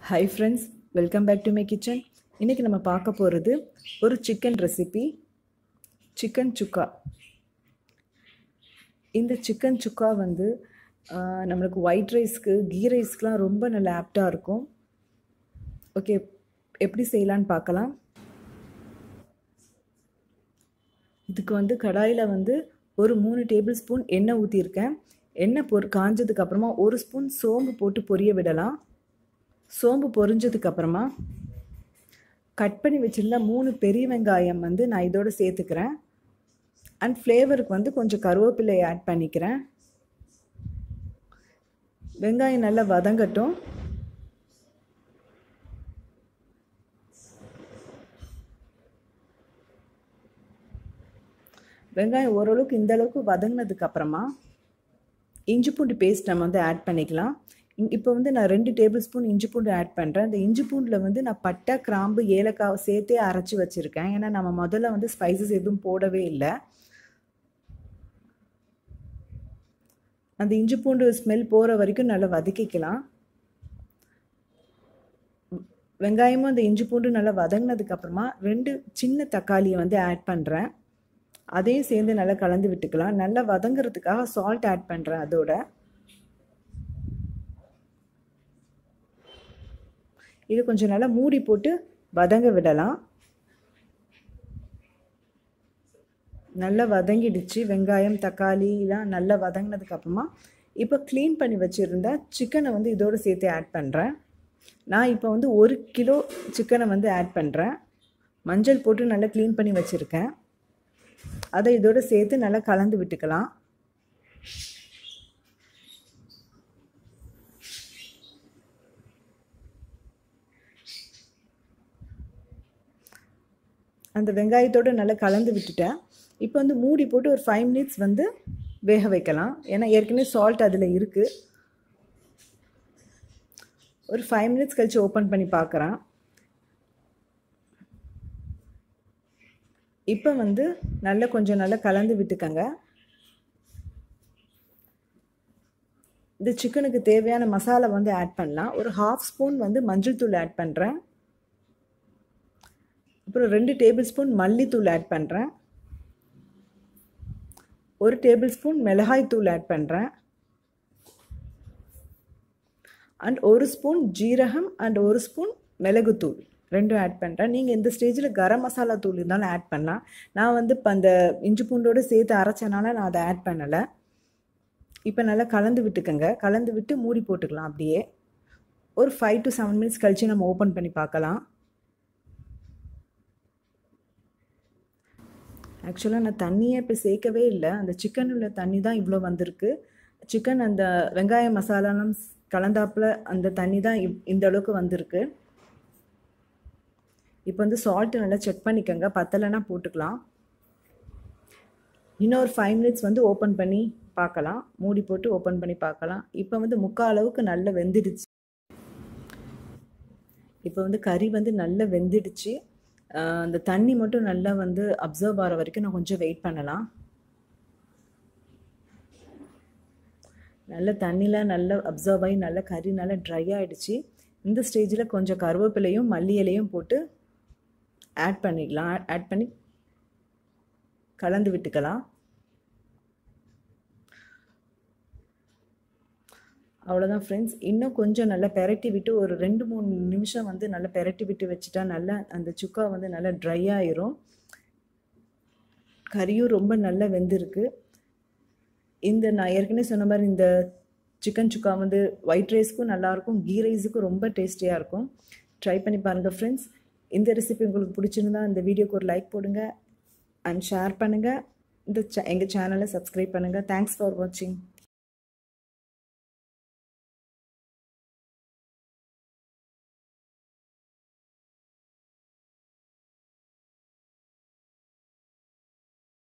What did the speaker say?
high friends welcome back to my kitchen இன்றைக்கி நம்ம பார்க்க போகிறது ஒரு சிக்கன் ரெசிபி சிக்கன் சுக்கா இந்த சிக்கன் சுக்கா வந்து ஆஹ், நம்மளுக்கு ஒயிட் ரைஸ்க்கு கீ ரைஸ்க்குலாம் ரொம்ப நல்ல ஆப்டாக இருக்கும் ஓகே எப்படி செய்யலான்னு பார்க்கலாம் இதுக்கு வந்து கடாயில் வந்து ஒரு மூணு டேபிள் ஸ்பூன் எண்ணெய் ஊற்றிருக்கேன் எண்ணெய் பொறு காஞ்சதுக்கு அப்புறமா ஒரு ஸ்பூன் சோம்பு போட்டு பொரிய விடலாம் சோம்பு பொரிஞ்சதுக்கு அப்புறமா கட் பண்ணி வச்சிருந்த மூணு பெரிய வெங்காயம் வந்து நான் இதோட சேர்த்துக்கிறேன் அண்ட் ஃப்ளேவருக்கு வந்து கொஞ்சம் கருவேப்பிலை ஆட் பண்ணிக்கிறேன் வெங்காயம் நல்லா வதங்கட்டும் வெங்காயம் ஓரளவுக்கு இந்த அளவுக்கு வதங்கினதுக்கு அப்புறமா இஞ்சி பூண்டு பேஸ்ட் நம்ம வந்து ஆட் பண்ணிக்கலாம் இப்போ வந்து நான் ரெண்டு டேபிள் ஸ்பூன் இஞ்சி பூண்டு ஆட் பண்ணுறேன் அந்த இஞ்சி பூண்டில் வந்து நான் பட்டை கிராம்பு ஏலக்காய் சேர்த்தே அரைச்சி வச்சுருக்கேன் ஏன்னா நம்ம முதல்ல வந்து ஸ்பைசஸ் எதுவும் போடவே இல்லை அந்த இஞ்சி பூண்டு ஸ்மெல் போகிற வரைக்கும் நல்லா வதக்கிக்கலாம் வெங்காயமும் அந்த இஞ்சி பூண்டு நல்லா வதங்கினதுக்கு அப்புறமா ரெண்டு சின்ன தக்காளியை வந்து ஆட் பண்ணுறேன் அதையும் சேர்ந்து நல்லா கலந்து விட்டுக்கலாம் நல்லா வதங்குறதுக்காக சால்ட் ஆட் பண்ணுறேன் அதோட இது கொஞ்சம் நல்லா மூடி போட்டு வதங்க விடலாம் நல்லா வதங்கிடுச்சு வெங்காயம் தக்காளிலாம் நல்லா வதங்கினதுக்கு அப்புறமா இப்போ க்ளீன் பண்ணி வச்சுருந்த சிக்கனை வந்து இதோடு சேர்த்து ஆட் பண்ணுறேன் நான் இப்போ வந்து ஒரு கிலோ சிக்கனை வந்து ஆட் பண்ணுறேன் மஞ்சள் போட்டு நல்லா க்ளீன் பண்ணி வச்சுருக்கேன் அதை இதோடு சேர்த்து நல்லா கலந்து விட்டுக்கலாம் அந்த வெங்காயத்தோடு நல்லா கலந்து விட்டுட்டேன் இப்போ வந்து மூடி போட்டு ஒரு ஃபைவ் மினிட்ஸ் வந்து வேக வைக்கலாம் ஏன்னா ஏற்கனவே சால்ட் அதில் இருக்குது ஒரு ஃபைவ் மினிட்ஸ் கழித்து ஓப்பன் பண்ணி பார்க்குறேன் இப்போ வந்து நல்லா கொஞ்சம் நல்லா கலந்து விட்டுக்கங்க இந்த சிக்கனுக்கு தேவையான மசாலா வந்து ஆட் பண்ணலாம் ஒரு ஹாஃப் ஸ்பூன் வந்து மஞ்சள் தூள் ஆட் பண்ணுறேன் அப்புறம் ரெண்டு டேபிள் ஸ்பூன் மல்லித்தூள் ஆட் பண்ணுறேன் ஒரு டேபிள் ஸ்பூன் மிளகாய் தூள் ஆட் பண்ணுறேன் அண்ட் ஒரு ஸ்பூன் ஜீரகம் அண்ட் ஒரு ஸ்பூன் மிளகுத்தூள் ரெண்டும் ஆட் பண்ணுறேன் நீங்கள் இந்த ஸ்டேஜில் கரம் மசாலா தூள் இருந்தாலும் ஆட் பண்ணலாம் நான் வந்து இப்போ அந்த இஞ்சி பூண்டோடு சேர்த்து அரைச்சனால நான் அதை ஆட் பண்ணலை இப்போ நல்லா கலந்து விட்டுக்கோங்க கலந்து விட்டு மூடி போட்டுக்கலாம் அப்படியே ஒரு ஃபைவ் டு செவன் மினிட்ஸ் கழித்து நம்ம ஓப்பன் பண்ணி பார்க்கலாம் ஆக்சுவலாக நான் தண்ணியே இப்போ சேர்க்கவே இல்லை அந்த சிக்கன் உள்ள தண்ணி தான் இவ்வளோ வந்திருக்கு சிக்கன் அந்த வெங்காய மசாலாலாம் கலந்தாப்பில் அந்த தண்ணி தான் இந்த அளவுக்கு வந்திருக்கு இப்போ வந்து சால்ட்டு நல்லா செக் பண்ணிக்கோங்க பத்தலைன்னா போட்டுக்கலாம் இன்னொரு ஃபைவ் மினிட்ஸ் வந்து ஓப்பன் பண்ணி பார்க்கலாம் மூடி போட்டு ஓப்பன் பண்ணி பார்க்கலாம் இப்போ வந்து முக்கால் அளவுக்கு நல்லா வெந்துடுச்சு இப்போ வந்து கறி வந்து நல்லா வெந்துடுச்சு அந்த தண்ணி மட்டும் நல்லா வந்து அப்சர்வ் ஆகிற வரைக்கும் நான் கொஞ்சம் வெயிட் பண்ணலாம் நல்ல தண்ணியில் நல்லா அப்சர்வ் ஆகி நல்லா கறி நல்லா ட்ரை ஆகிடுச்சு இந்த ஸ்டேஜில் கொஞ்சம் கருவேப்பிலையும் மல்லி இலையும் போட்டு ஆட் பண்ணிக்கலாம் ஆட் பண்ணி கலந்து விட்டுக்கலாம் அவ்வளோதான் ஃப்ரெண்ட்ஸ் இன்னும் கொஞ்சம் நல்லா பெரட்டி விட்டு ஒரு ரெண்டு மூணு நிமிஷம் வந்து நல்லா பெரட்டி விட்டு வச்சுட்டா நல்லா அந்த சுக்கா வந்து நல்லா ட்ரை ஆயிரும் கறியும் ரொம்ப நல்லா வெந்திருக்கு இந்த நான் ஏற்கனவே சொன்ன மாதிரி இந்த சிக்கன் சுக்கா வந்து ஒயிட் ரைஸ்க்கும் நல்லாயிருக்கும் கீ ரைஸுக்கும் ரொம்ப டேஸ்டியாக இருக்கும் ட்ரை பண்ணி பாருங்கள் ஃப்ரெண்ட்ஸ் இந்த ரெசிபி உங்களுக்கு பிடிச்சிருந்தா இந்த வீடியோக்கு ஒரு லைக் போடுங்க அண்ட் ஷேர் பண்ணுங்கள் இந்த எங்கள் சேனலை சப்ஸ்கிரைப் பண்ணுங்கள் தேங்க்ஸ் ஃபார் வாட்சிங்